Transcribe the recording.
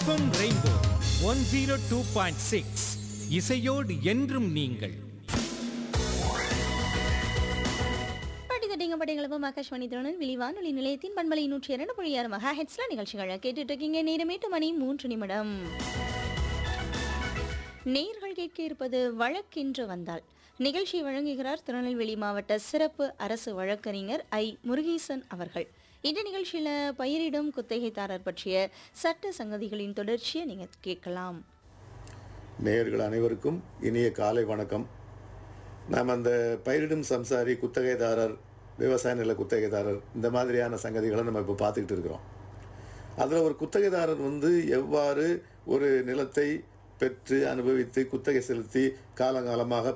FM rainbow one zero two point six இசையோடு என்றும் நீங்கள் படித்தட்டிங்க படைகளப்பும் ஆகாஷ்வாணி திருநெல்வேலி வானொலி நிலையத்தின் பண்பலை நூற்றி இரண்டு புள்ளி ஆறு மகா ஹெட்ஸ்ல நிகழ்ச்சிகளை கேட்டுட்டு இருக்கீங்க நேரம் எட்டு மணி மூன்று நிமிடம் நேர்கள் கேட்க இருப்பது வழக்கென்று வந்தால் நிகழ்ச்சி வழங்குகிறார் திருநெல்வேலி மாவட்ட சிறப்பு அரசு வழக்கறிஞர் ஐ முருகேசன் அவர்கள் இந்த நிகழ்ச்சியில் பயிரிடும் குத்தகைதாரர் பற்றிய சட்ட சங்கதிகளின் தொடர்ச்சியை நீங்கள் கேட்கலாம் நேயர்கள் அனைவருக்கும் இனிய காலை வணக்கம் நாம் அந்த பயிரிடும் சம்சாரி குத்தகைதாரர் விவசாய நில குத்தகைதாரர் இந்த மாதிரியான சங்கதிகளை நம்ம இப்போ பார்த்துக்கிட்டு இருக்கிறோம் அதில் ஒரு குத்தகைதாரர் வந்து எவ்வாறு ஒரு நிலத்தை பெற்று அனுபவித்து குத்தகை செலுத்தி காலங்காலமாக